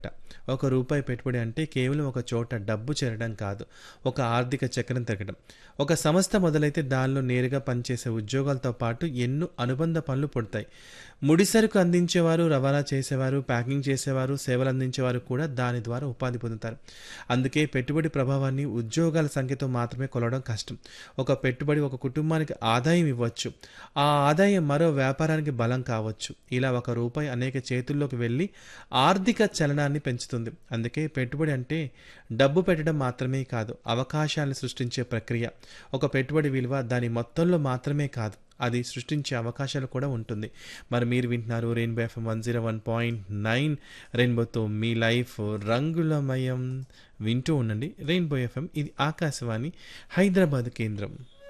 ఒక రూపాయి పెట్టుబడి అంటే కేవలం ఒక చోట డబ్బు చేరడం కాదు ఒక ఆర్థిక చక్రం తిరగడం ఒక సంస్థ మొదలైతే దానిలో నేరుగా పనిచేసే ఉద్యోగాలతో పాటు ఎన్నో అనుబంధ పనులు పుడతాయి ముడిసరుకు అందించేవారు రవాణా చేసేవారు ప్యాకింగ్ చేసేవారు సేవలు అందించేవారు కూడా దాని ద్వారా ఉపాధి పొందుతారు అందుకే పెట్టుబడి ప్రభావాన్ని ఉద్యోగాల సంఖ్యతో మాత్రమే కొలవడం కష్టం ఒక పెట్టుబడి ఒక కుటుంబానికి ఆదాయం ఇవ్వచ్చు ఆ ఆదాయం మరో వ్యాపారానికి బలం కావచ్చు ఇలా ఒక రూపాయి అనేక చేతుల్లోకి వెళ్ళి ఆర్థిక చలనాన్ని పెంచుతుంది అందుకే పెట్టుబడి అంటే డబ్బు పెట్టడం మాత్రమే కాదు అవకాశాలను సృష్టించే ప్రక్రియ ఒక పెట్టుబడి విలువ దాని మొత్తంలో మాత్రమే కాదు అది సృష్టించే అవకాశాలు కూడా ఉంటుంది మరి మీరు వింటున్నారు Rainbow FM one zero one point nine రెయిన్బోతో మీ లైఫ్ రంగులమయం వింటూ ఉండండి రెయిన్బో ఎఫ్ఎం ఇది ఆకాశవాణి హైదరాబాద్ కేంద్రం